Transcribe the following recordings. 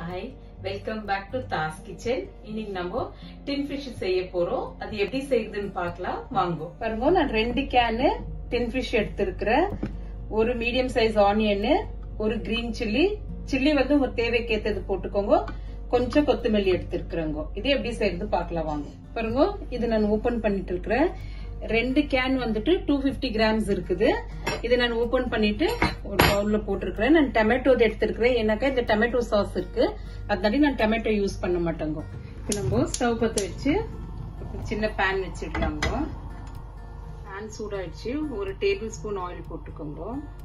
hi welcome back to Das kitchen இன்னைக்கு நம்ம டின் fish செய்ய போறோம் அது எப்படி செய்யுதுன்னு பார்க்கலாம் வாங்க பாருங்க நான் ரெண்டு கேனு டின் ஃபிஷ் எடுத்திருக்கிறேன் ஒரு மீடியம் சைஸ் ஆனியன் ஒரு கிரீன் சில்லி சில்லி வந்து உங்க தேவைக்கு ஏத்தது போட்டுக்கோங்க கொஞ்சம் கொத்தமல்லி எடுத்திருக்கிறேங்க இது எப்படி செய்யறது பார்க்கலாம் வாங்க பாருங்க இது நான் ஓபன் பண்ணிட்டு இருக்கிறேன் ரெண்டு கேன் வந்துட்டு டூ பிப்டி கிராம்ஸ் இருக்குது இதை நான் ஓபன் பண்ணிட்டு ஒரு பவுல்ல போட்டிருக்கிறேன் நான் டொமேட்டோ எடுத்திருக்கிறேன் ஏன்னாக்கா இந்த டொமேட்டோ சாஸ் இருக்கு அதனால நான் டொமேட்டோ யூஸ் பண்ண மாட்டேங்க இப்போ நம்ம ஸ்டவ் பத்த வச்சு சின்ன பேன் வச்சிடலாங்க பேன் சூடாயிடுச்சு ஒரு டேபிள் ஸ்பூன் ஆயில் போட்டுக்கோங்க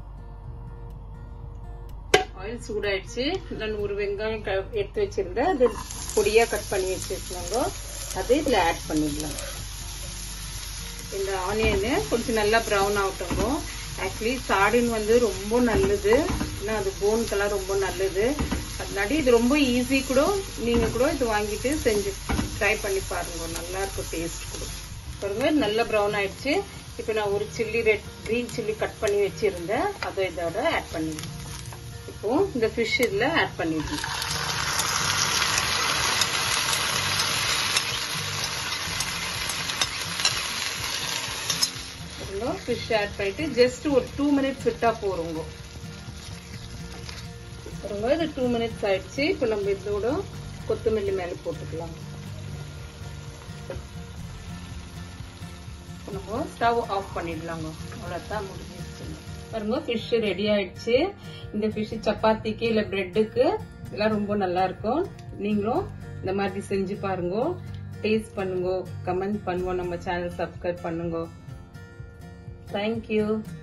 ஆயில் சூடாயிடுச்சு நான் ஒரு வெங்காயம் க- எடுத்து வச்சிருந்தேன் அது பொடியா கட் பண்ணி வச்சிருக்கோங்க அது இதுல ஆட் பண்ணிடலாம் இந்த ஆனியனு கொஞ்சம் நல்லா ப்ரௌன் ஆகட்டுங்க ஆக்சுவலி சாடின் வந்து ரொம்ப நல்லது ஏன்னா அது போனுக்கெல்லாம் ரொம்ப நல்லது அதனால இது ரொம்ப ஈஸி கூட நீங்க கூட இது வாங்கிட்டு செஞ்சு ட்ரை பண்ணி பாருங்க நல்லா இருக்கும் டேஸ்ட் கூட பாருங்க இது நல்லா ப்ரௌன் ஆயிடுச்சு இப்போ நான் ஒரு chilli red green chilli cut பண்ணி வச்சிருந்தேன் அதை இதோட ஆட் பண்ணிடுறேன் இப்போ இந்த ஃபிஷ் இதுல ஆட் பண்ணிடுறேன் ஃபிஷ் ஆட் பண்ணிட்டு ஜஸ்ட் ஒரு டூ மினிட்ஸ் விட்டா போறோங்க பாருங்க இது டூ மினிட்ஸ் ஆயிடுச்சு இப்போ நம்ம இதோட கொத்தமல்லி மேல போட்டுக்கலாம் இப்போ நம்ம ஸ்டவ் ஆஃப் பண்ணிடலாங்க அவ்வளோதான் முடிஞ்சிருச்சு பாருங்க ஃபிஷ் ரெடி ஆயிடுச்சு இந்த ஃபிஷ் சப்பாத்திக்கு இல்லை பிரெட்டுக்கு இதெல்லாம் ரொம்ப நல்லா இருக்கும் நீங்களும் இந்த மாதிரி செஞ்சு பாருங்க டேஸ்ட் பண்ணுங்க கமெண்ட் பண்ணுவோம் நம்ம சேனல் சப்ஸ்கிரைப் பண்ணுங்க தேங்க்யூ